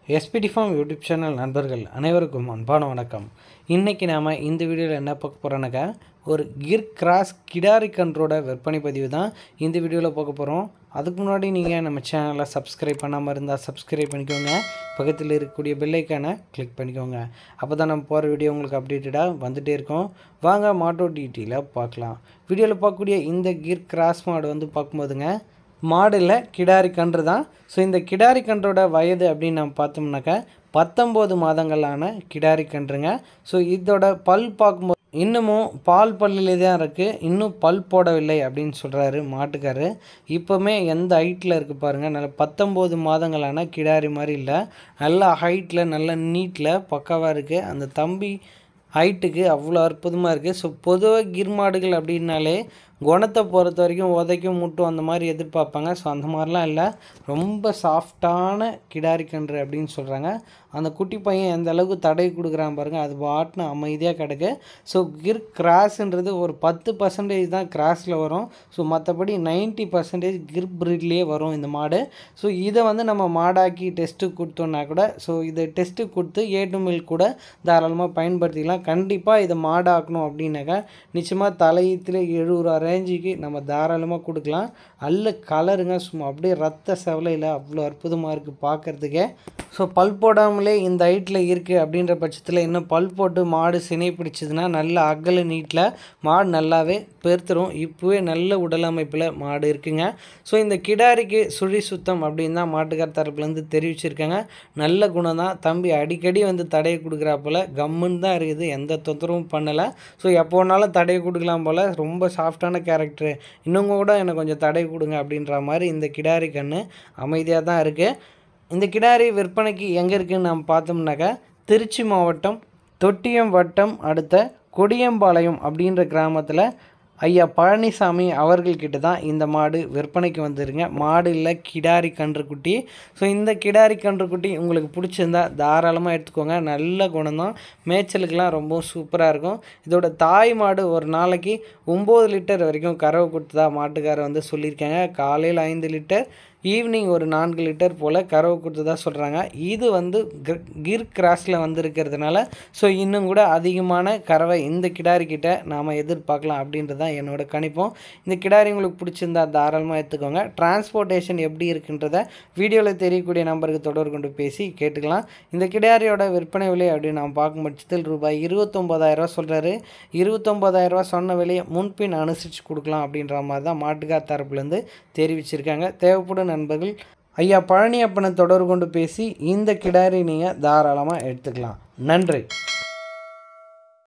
SPD form YouTube channel நண்பர்கள் அனைவருக்கும் அன்பான வணக்கம் இன்றைக்கி நாம் இந்த வீடியோவில் என்ன பார்க்க போகிறோன்னாக்கா ஒரு கிர் கிராஸ் கிடாரி கன்றோட விற்பனை பதிவு தான் இந்த வீடியோவில் பார்க்க போகிறோம் அதுக்கு முன்னாடி நீங்கள் நம்ம சேனலை சப்ஸ்கிரைப் பண்ணாமல் இருந்தால் சப்ஸ்கிரைப் பண்ணிக்கோங்க பக்கத்தில் இருக்கக்கூடிய பெல்லைக்கானை கிளிக் பண்ணிக்கோங்க அப்போ தான் நம்ம போகிற வீடியோ உங்களுக்கு அப்டேட்டடாக வந்துகிட்டே இருக்கும் வாங்க மாட்டோ டீட்டெயிலாக பார்க்கலாம் வீடியோவில் பார்க்கக்கூடிய இந்த கிர் கிராஸ் மாடு வந்து பார்க்கும்போதுங்க மாடில் கிடாரி கன்று தான் ஸோ இந்த கிடாரி கன்றோட வயது அப்படின்னு நம்ம பார்த்தோம்னாக்கா பத்தொம்போது மாதங்களான கிடாரி கன்றுங்க ஸோ இதோட பல் பார்க்கும்போது இன்னமும் பால் பல்லிலே தான் இருக்குது இன்னும் பல் போடவில்லை அப்படின்னு சொல்கிறாரு மாட்டுக்காரு இப்போவுமே எந்த ஹைட்டில் இருக்குது பாருங்கள் நல்ல பத்தொம்போது மாதங்களான கிடாரி மாதிரி இல்லை நல்ல ஹைட்டில் நல்ல நீட்டில் பக்காவாக இருக்குது அந்த தம்பி ஹைட்டுக்கு அவ்வளோ அற்புதமாக இருக்குது ஸோ பொதுவாக கிர் மாடுகள் அப்படின்னாலே குணத்தை பொறுத்த வரைக்கும் உதைக்கும் முட்டும் அந்த மாதிரி எதிர்பார்ப்பாங்க ஸோ அந்த மாதிரிலாம் இல்லை ரொம்ப சாஃப்டான கிடாரி கன்று அப்படின்னு சொல்கிறாங்க அந்த குட்டி பையன் எந்த அளவுக்கு தடை கொடுக்குறான் பாருங்கள் அது பாட்டுன்னு அமைதியாக கிடக்கு ஸோ கிர் கிராஸ்ன்றது ஒரு பத்து பர்சன்டேஜ் தான் கிராஸில் வரும் ஸோ மற்றபடி நைன்ட்டி பர்சன்டேஜ் கிர் ப்ரீட்லேயே வரும் இந்த மாடு ஸோ இதை வந்து நம்ம மாடாக்கி டெஸ்ட்டு கொடுத்தோன்னா கூட ஸோ இதை டெஸ்ட்டு கொடுத்து ஏ டு மில் கூட தாராளமாக பயன்படுத்திக்கலாம் கண்டிப்பாக இதை மாடாக்கணும் அப்படின்னாக்கா நிச்சயமாக தலையத்தில் எழுபது ரேஞ்சுக்கு நம்ம தாராளமாக கொடுக்கலாம் அல்ல கலருங்க சும்மா அப்படியே ரத்த செவலையில் அவ்வளோ அற்புதமாக இருக்குது பார்க்குறதுக்கே ஸோ பல் போடாமலே இந்த ஹைட்டில் இருக்குது அப்படின்ற பட்சத்தில் இன்னும் பல் போட்டு மாடு சினை பிடிச்சதுன்னா நல்ல அகல நீட்டில் மாடு நல்லாவே பெருத்துரும் இப்போவே நல்ல உடல் அமைப்பில் மாடு இருக்குங்க ஸோ இந்த கிடாரிக்கு சுழி சுத்தம் அப்படின்னு தான் மாட்டுக்கார் தரப்புலேருந்து தெரிவிச்சிருக்காங்க நல்ல குணம் தான் தம்பி அடிக்கடி வந்து தடையை கொடுக்குறாப்புல கம்முன்னு தான் இருக்குது எந்த தொந்தரவும் பண்ணலை ஸோ எப்போ வேணாலும் தடையை கொடுக்கலாம் போல் ரொம்ப சாஃப்டான கேரக்டரு இன்னும் கூட எனக்கு கொஞ்சம் தடை கொடுங்க அப்படின்ற மாதிரி இந்த கிடாரி கன்று அமைதியாக தான் இருக்குது இந்த கிடாரி விற்பனைக்கு எங்கே இருக்குதுன்னு நம்ம பார்த்தோம்னாக்கா திருச்சி மாவட்டம் தொட்டியம் வட்டம் அடுத்த கொடியம்பாளையம் அப்படின்ற கிராமத்தில் ஐயா பழனிசாமி அவர்கள்கிட்ட தான் இந்த மாடு விற்பனைக்கு வந்துருங்க மாடு இல்லை கிடாரி கன்றுக்குட்டி ஸோ இந்த கிடாரி கன்றுக்குட்டி உங்களுக்கு பிடிச்சிருந்தா தாராளமாக எடுத்துக்கோங்க நல்ல குணம் தான் மேய்ச்சலுக்கெலாம் ரொம்ப சூப்பராக இருக்கும் இதோட தாய் மாடு ஒரு நாளைக்கு ஒம்பது லிட்டர் வரைக்கும் கறவை கொடுத்ததா மாட்டுக்காரர் வந்து சொல்லியிருக்காங்க காலையில் ஐந்து லிட்டர் ஈவினிங் ஒரு நான்கு லிட்டர் போல் கறவை கொடுத்ததா சொல்கிறாங்க இது வந்து கிர் கிராஸில் வந்திருக்கிறதுனால ஸோ இன்னும் கூட அதிகமான கறவை இந்த கிடாரி கிட்ட நாம் எதிர்பார்க்கலாம் அப்படின்றது தான் என்னோட கணிப்போம் இந்த கிடாரி உங்களுக்கு பிடிச்சிருந்தா தாராளமாக எடுத்துக்கோங்க டிரான்ஸ்போர்ட்டேஷன் எப்படி இருக்குன்றத வீடியோவில் தெரியக்கூடிய நம்பருக்கு தொடர்பு கொண்டு பேசி கேட்டுக்கலாம் இந்த கிடாரியோட விற்பனை விலை அப்படின்னு நாம் பார்க்கும் பட்சத்தில் ரூபாய் இருபத்தொம்போதாயிரரூவா சொல்கிறாரு இருபத்தொம்போதாயிரரூவா சொன்ன விலையை முன்பின் அனுசரித்து கொடுக்கலாம் அப்படின்ற மாதிரி தான் மாட்டுக்கார் தரப்புலேருந்து தெரிவிச்சிருக்காங்க தேவைப்படும் நண்பர்கள் ஐயா பழனியப்பனை தொடர்பு கொண்டு பேசி இந்த கிடாரி நீங்கள் தாராளமாக எடுத்துக்கலாம் நன்றி